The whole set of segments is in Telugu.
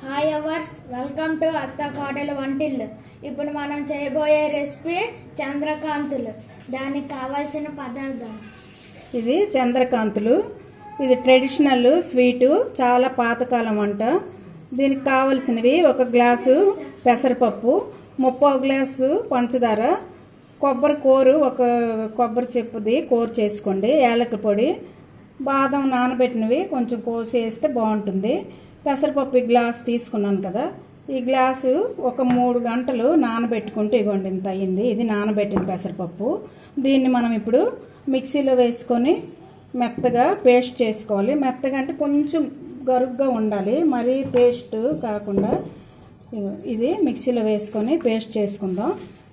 హాయ్ అవర్స్ వెల్కమ్ టు అత్త కోటల వంటిల్లు ఇప్పుడు మనం చేయబోయే రెసిపీ చంద్రకాంతులు దానికి కావాల్సిన పదార్థాలు ఇది చంద్రకాంతులు ఇది ట్రెడిషనల్ స్వీటు చాలా పాతకాలం వంట దీనికి కావలసినవి ఒక గ్లాసు పెసరపప్పు ముప్పై గ్లాసు పంచదార కొబ్బరి కూరు ఒక కొబ్బరి చెప్పుది కూర చేసుకోండి యాలకుల పొడి బాదం నానబెట్టినవి కొంచెం కోసి వేస్తే బాగుంటుంది పెసరపప్పు ఈ గ్లాస్ తీసుకున్నాను కదా ఈ గ్లాసు ఒక మూడు గంటలు నానబెట్టుకుంటే ఇవ్వండి ఇంత అయింది ఇది నానబెట్టిన పెసరపప్పు దీన్ని మనం ఇప్పుడు మిక్సీలో వేసుకొని మెత్తగా పేస్ట్ చేసుకోవాలి మెత్తగా అంటే కొంచెం గరుగ్గా ఉండాలి మరీ పేస్ట్ కాకుండా ఇగో ఇది మిక్సీలో వేసుకొని పేస్ట్ చేసుకుందాం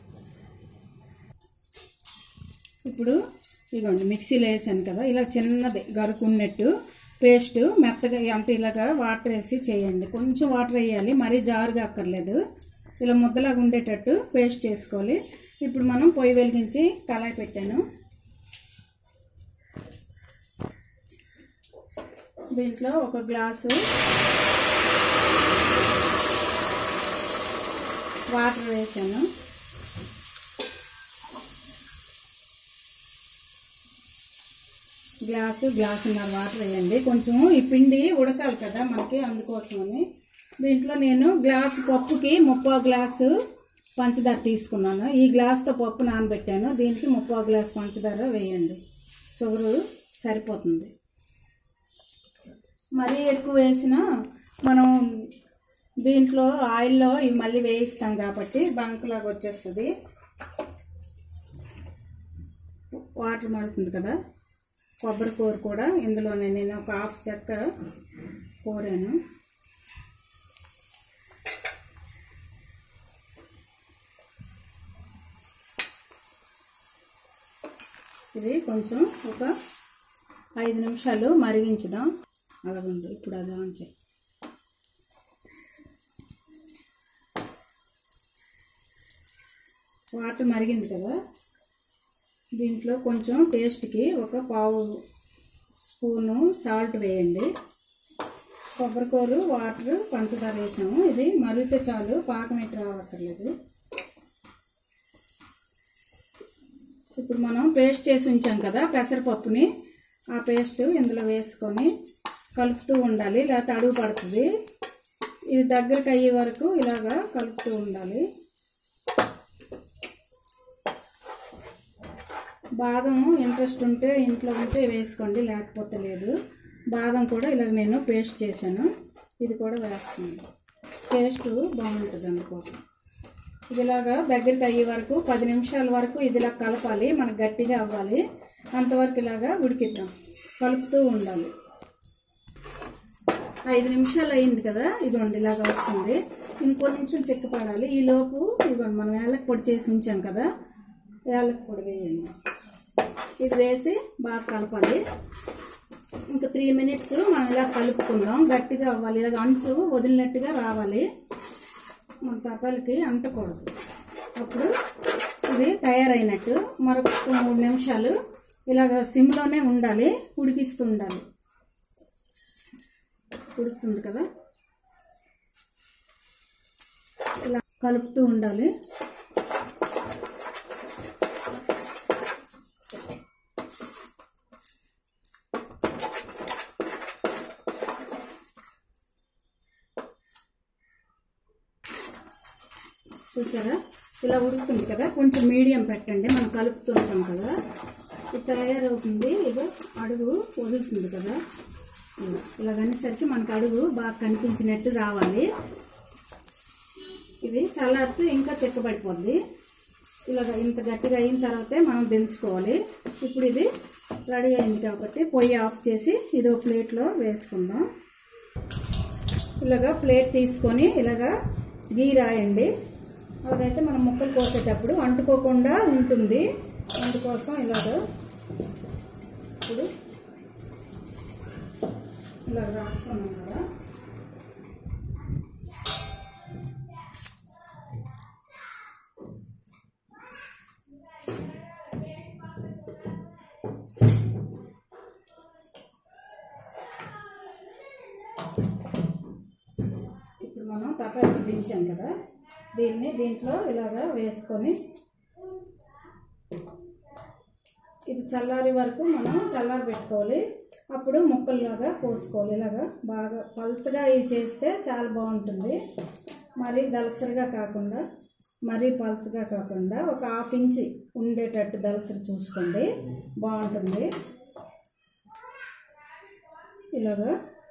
ఇప్పుడు ఇదిగోండి మిక్సీలో వేసాను కదా ఇలా చిన్నది గరుకున్నట్టు పేస్ట్ మెత్తగా అంటే ఇలాగా వాటర్ వేసి చేయండి కొంచెం వాటర్ వేయాలి మరీ జారుగా అక్కర్లేదు ఇలా ముద్దలాగా ఉండేటట్టు పేస్ట్ చేసుకోవాలి ఇప్పుడు మనం పొయ్యి వెలిగించి కళాయి పెట్టాను దీంట్లో ఒక గ్లాసు వాటర్ వేసాను గ్లాసు గ్లాసున్నర వాటర్ వేయండి కొంచెం ఈ పిండి ఉడకాలి కదా మనకి అందుకోసమని దీంట్లో నేను గ్లాసు పప్పుకి ముప్పో గ్లాసు పంచదార తీసుకున్నాను ఈ గ్లాస్తో పప్పు నానబెట్టాను దీనికి ముప్పో గ్లాసు పంచదార వేయండి షుగరు సరిపోతుంది మరీ ఎక్కువ వేసినా మనం దీంట్లో ఆయిల్లో ఇవి మళ్ళీ వేయిస్తాం కాబట్టి బంకులాగా వచ్చేస్తుంది వాటర్ మరుగుతుంది కదా కొబ్బరి కూర కూడా ఇందులోనే నేను ఒక హాఫ్ చెక్క కూరాను ఇది కొంచెం ఒక ఐదు నిమిషాలు మరిగించుదాం అలాగుండు ఇప్పుడు అది ఆన్ చేయి వాటర్ మరిగింది కదా దీంట్లో కొంచెం టేస్ట్కి ఒక పావు స్పూను సాల్ట్ వేయండి కొబ్బరికూరు వాటర్ పంచదార వేసాము ఇది మరిగితే చాలు పాకం ఎట్టి రావక్కర్లేదు ఇప్పుడు మనం పేస్ట్ చేసి ఉంచాం కదా పెసరపప్పుని ఆ పేస్ట్ ఇందులో వేసుకొని కలుపుతూ ఉండాలి లేకపోతే అడుగు పడుతుంది ఇది దగ్గరకు అయ్యే వరకు ఇలాగా కలుపుతూ ఉండాలి బాదం ఇంట్రెస్ట్ ఉంటే ఇంట్లో ఉంటే వేసుకోండి లేకపోతే లేదు బాదం కూడా ఇలా నేను పేస్ట్ చేశాను ఇది కూడా వేస్తున్నాను టేస్ట్ బాగుంటుంది అందుకోసం ఇది ఇలాగా దగ్గరికి అయ్యే వరకు పది నిమిషాల వరకు ఇదిలా కలపాలి మనకు గట్టిగా అవ్వాలి అంతవరకు ఇలాగా ఉడికిద్దాం కలుపుతూ ఉండాలి ఐదు నిమిషాలు అయింది కదా ఇదిగోండి ఇలాగా వస్తుంది ఇంకొంచెం చెక్క పడాలి ఈ లోపు ఇదిగోండి మనం ఏలక పొడి చేసి ఉంచాం కదా ఏలక పొడి వేయండి ఇది వేసి బాగా కలపాలి ఇంకా త్రీ మినిట్స్ మనం ఇలా కలుపుకుందాం గట్టిగా అవ్వాలి ఇలాగ అంచు వదిలినట్టుగా రావాలి మన తపాలకి అంటకూడదు అప్పుడు ఇది తయారైనట్టు మరొక మూడు నిమిషాలు ఇలాగ సిమ్లోనే ఉండాలి ఉడికిస్తూ ఉండాలి ఉడుకుతుంది కదా ఇలా కలుపుతూ ఉండాలి చూసారా ఇలా ఉడుకుతుంది కదా కొంచెం మీడియం పెట్టండి మనం కలుపుతుంటాం కదా ఇది తయారవుతుంది ఇదో అడుగు వదులుతుంది కదా ఇలా ఇలా అనేసరికి మనకు అడుగు బాగా కనిపించినట్టు రావాలి ఇది చల్లారితే ఇంకా చెక్కబడిపోద్ది ఇలాగ ఇంత గట్టిగా అయిన తర్వాతే మనం దించుకోవాలి ఇప్పుడు ఇది రెడీ అయింది కాబట్టి పొయ్యి ఆఫ్ చేసి ఇది ఒక ప్లేట్లో వేసుకుందాం ఇలాగా ప్లేట్ తీసుకొని ఇలాగా గీ రాయండి అలాగైతే మనం ముక్కలు కోసేటప్పుడు అంటుకోకుండా ఉంటుంది అందుకోసం ఇలాగ ఇప్పుడు ఇలా రాసుకున్నాం కదా ఇప్పుడు మనం తపాకి దించాం కదా దీన్ని దీంట్లో ఇలాగా వేసుకొని ఇది చల్లారి వరకు మనం చల్లారి పెట్టుకోవాలి అప్పుడు ముక్కల్లాగా కోసుకోవాలి ఇలాగా బాగా పల్చగా ఇది చేస్తే చాలా బాగుంటుంది మరీ దలసరిగా కాకుండా మరీ పల్చగా కాకుండా ఒక హాఫ్ ఇంచ్ ఉండేటట్టు దలసరి చూసుకోండి బాగుంటుంది ఇలాగా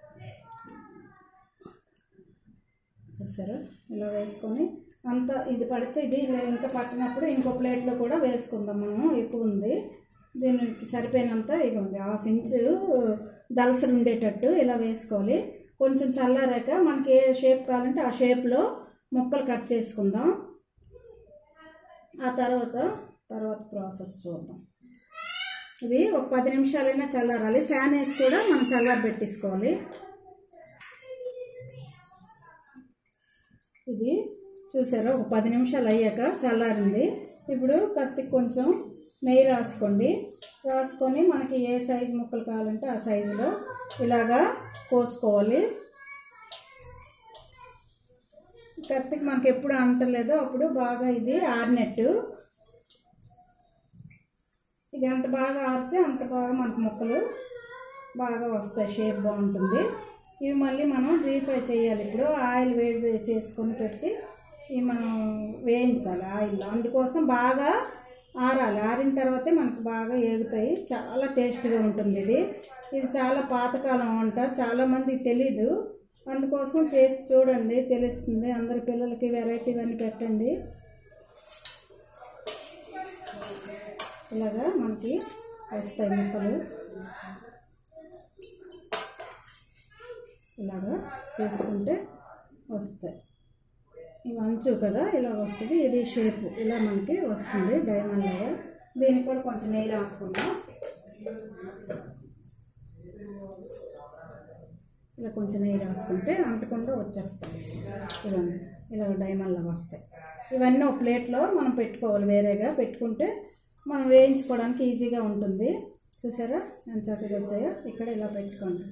చూసారా ఇలా వేసుకొని అంత ఇది పడితే ఇది ఇలా ఇంకా పట్టినప్పుడు ఇంకో ప్లేట్లో కూడా వేసుకుందాం మనం ఎక్కువ ఉంది దీనికి సరిపోయినంత ఇవ్వండి హాఫ్ ఇంచు దలసరి ఉండేటట్టు ఇలా వేసుకోవాలి కొంచెం చల్లారాక మనకి ఏ షేప్ కావాలంటే ఆ షేప్లో ముక్కలు కట్ చేసుకుందాం ఆ తర్వాత తర్వాత ప్రాసెస్ చూద్దాం ఇది ఒక పది నిమిషాలైనా చల్లారాలి ఫ్యాన్ వేసి కూడా మనం చల్లారి పెట్టేసుకోవాలి ఇది చూసారా ఒక పది నిమిషాలు అయ్యాక చల్లారింది ఇప్పుడు కత్తికి కొంచెం నెయ్యి రాసుకోండి రాసుకొని మనకి ఏ సైజు ముక్కలు కావాలంటే ఆ సైజులో ఇలాగా కోసుకోవాలి కత్తికి మనకి ఎప్పుడు అంటలేదో అప్పుడు బాగా ఇది ఆరినట్టు ఇది ఎంత బాగా ఆరితే అంత బాగా మనకు ముక్కలు బాగా వస్తాయి షేప్ బాగుంటుంది ఇవి మళ్ళీ మనం రీఫ్రై చేయాలి ఇప్పుడు ఆయిల్ వేడి చేసుకొని పెట్టి ఇవి మనం వేయించాలి ఆయిల్లో అందుకోసం బాగా ఆరాలి ఆరిన తర్వాతే మనకు బాగా ఏగుతాయి చాలా టేస్ట్గా ఉంటుంది ఇది ఇది చాలా పాతకాలం వంట చాలామంది తెలీదు అందుకోసం చేసి చూడండి తెలుస్తుంది అందరి పిల్లలకి వెరైటీ అన్నీ పెట్టండి ఇలాగా మనకి వస్తాయి ముక్కలు ఇలాగా తీసుకుంటే వస్తాయి ఇవి అంచు కదా ఇలా వస్తుంది ఇది షేప్ ఇలా మనకి వస్తుంది డైమండ్ లాగా దీనికి కూడా కొంచెం నెయ్యి రాసుకుందాం ఇలా కొంచెం నెయ్యి రాసుకుంటే అంటకుండా వచ్చేస్తాయి ఇవన్నీ ఇలా డైమండ్ లాగా వస్తాయి ఇవన్నీ ఒక ప్లేట్లో మనం పెట్టుకోవాలి వేరేగా పెట్టుకుంటే మనం వేయించుకోవడానికి ఈజీగా ఉంటుంది చూసారా ఎంత చక్కగా వచ్చాయో ఇక్కడ ఇలా పెట్టుకోండి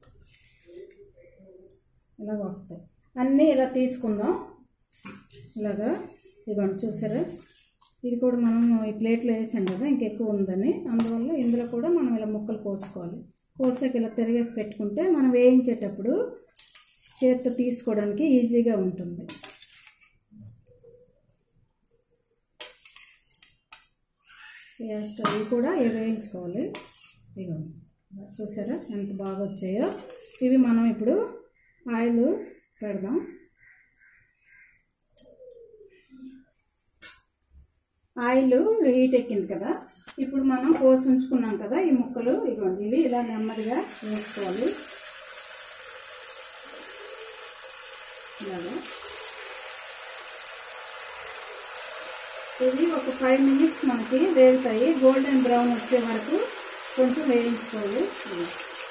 ఇలాగ వస్తాయి అన్నీ ఇలా తీసుకుందాం ఇలాగా ఇదిగోండి చూసారా ఇది కూడా మనం ఈ ప్లేట్లో వేసాం కదా ఇంకెక్కువ ఉందని అందువల్ల ఇందులో కూడా మనం ఇలా ముక్కలు కోసుకోవాలి కోసాక ఇలా తిరిగేసి పెట్టుకుంటే మనం వేయించేటప్పుడు చేత్తో తీసుకోవడానికి ఈజీగా ఉంటుంది లాస్ట్ అవి కూడా ఇవి వేయించుకోవాలి ఇదిగోండి చూసారా ఎంత బాగా వచ్చాయో ఇవి మనం ఇప్పుడు ఆయిల్ పెడదాం ఆయిల్ హీట్ ఎక్కింది కదా ఇప్పుడు మనం కోసి ఉంచుకున్నాం కదా ఈ ముక్కలు ఇదిగోండి ఇవి ఇలా నెమ్మదిగా వేసుకోవాలి ఇలాగా ఇవి ఒక ఫైవ్ మినిట్స్ మనకి వేగుతాయి గోల్డెన్ బ్రౌన్ వచ్చే వరకు కొంచెం వేయించుకోవాలి ఇవి.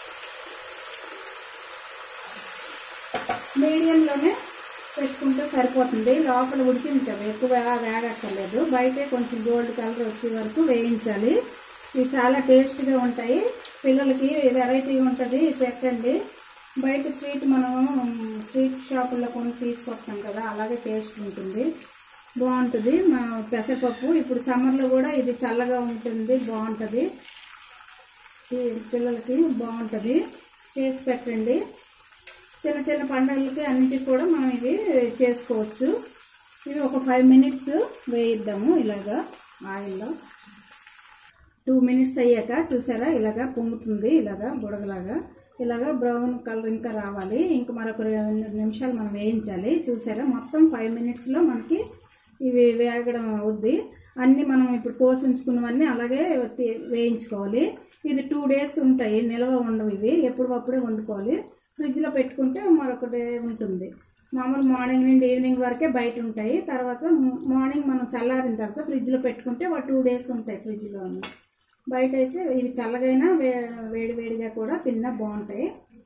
మీడియంలోనే పెట్టుకుంటే సరిపోతుంది లోపల ఉడికింది కదా ఎక్కువ వేగక్కర్లేదు బయటే కొంచెం గోల్డ్ కలర్ వచ్చే వరకు వేయించాలి ఇవి చాలా టేస్ట్గా ఉంటాయి పిల్లలకి వెరైటీ ఉంటుంది పెట్టండి బయట స్వీట్ మనం స్వీట్ షాపుల్లో కొని తీసుకొస్తాం కదా అలాగే టేస్ట్ ఉంటుంది బాగుంటుంది మా పెసరపప్పు ఇప్పుడు సమ్మర్లో కూడా ఇది చల్లగా ఉంటుంది బాగుంటుంది ఈ పిల్లలకి బాగుంటుంది చేసి పెట్టండి చిన్న చిన్న పండుగలకి అన్నిటికి కూడా మనం ఇది చేసుకోవచ్చు ఇది ఒక ఫైవ్ మినిట్స్ వేయిద్దాము ఇలాగా ఆయిల్లో టూ మినిట్స్ అయ్యాక చూసారా ఇలాగా పొంగుతుంది ఇలాగా బుడగలాగా ఇలాగా బ్రౌన్ కలర్ ఇంకా రావాలి ఇంకా మరొక రెండు నిమిషాలు మనం వేయించాలి చూసారా మొత్తం ఫైవ్ మినిట్స్లో మనకి ఇవి వేగడం అవుద్ది అన్నీ మనం ఇప్పుడు కోసి ఉంచుకున్నవన్నీ అలాగే తి- వేయించుకోవాలి ఇది టూ డేస్ ఉంటాయి నిల్వ ఉండవు ఇవి ఎప్పుడప్పుడే వండుకోవాలి ఫ్రిడ్జ్లో పెట్టుకుంటే మరొక డే ఉంటుంది మామూలు మార్నింగ్ నుండి ఈవినింగ్ వరకే బయట ఉంటాయి తర్వాత మార్నింగ్ మనం చల్లారిన తర్వాత ఫ్రిడ్జ్లో పెట్టుకుంటే ఒక టూ డేస్ ఉంటాయి ఫ్రిడ్జ్లో బయట అయితే ఇవి చల్లగైనా వే వేడి వేడిగా కూడా తిన్నా బాగుంటాయి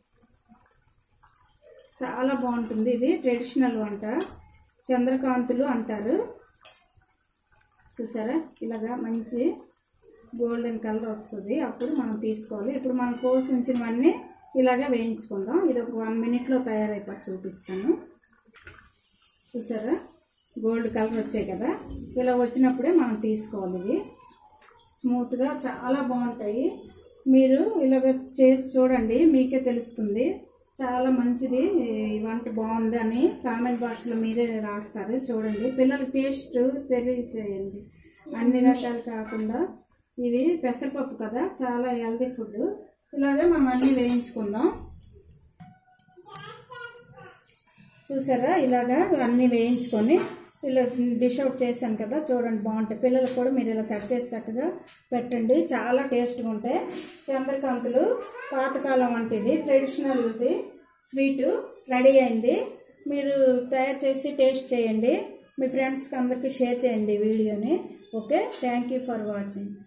చాలా బాగుంటుంది ఇది ట్రెడిషనల్ వంట చంద్రకాంతులు అంటారు చూసారా ఇలాగా మంచి గోల్డెన్ కలర్ వస్తుంది అప్పుడు మనం తీసుకోవాలి ఇప్పుడు మనం కోసి ఉంచినవన్నీ ఇలాగే వేయించుకుందాం ఇది ఒక వన్ మినిట్లో తయారైపోయి చూపిస్తాను చూసారా గోల్డ్ కలర్ వచ్చాయి కదా ఇలా వచ్చినప్పుడే మనం తీసుకోవాలి ఇవి స్మూత్గా చాలా బాగుంటాయి మీరు ఇలాగ చేసి చూడండి మీకే తెలుస్తుంది చాలా మంచిది ఈ వంట బాగుంది అని కామెంట్ బాక్స్లో మీరే రాస్తారు చూడండి పిల్లల టేస్ట్ తెలియచేయండి అన్ని రకాలు కాకుండా ఇది పెసరపప్పు కదా చాలా హెల్దీ ఫుడ్ ఇలాగే మనం అన్నీ వేయించుకుందాం చూసారా ఇలాగా అన్నీ వేయించుకొని ఇలా డిష్ అవుట్ చేశాను కదా చూడండి బాగుంటాయి పిల్లలకు కూడా మీరు ఇలా సెట్ చేసి చక్కగా పెట్టండి చాలా టేస్ట్గా ఉంటాయి చంద్రకాంతులు పాతకాలం వంటిది ట్రెడిషనల్ది స్వీటు రెడీ అయింది మీరు తయారు చేసి టేస్ట్ చేయండి మీ ఫ్రెండ్స్కి అందరికీ షేర్ చేయండి ఈ వీడియోని okay thank you for watching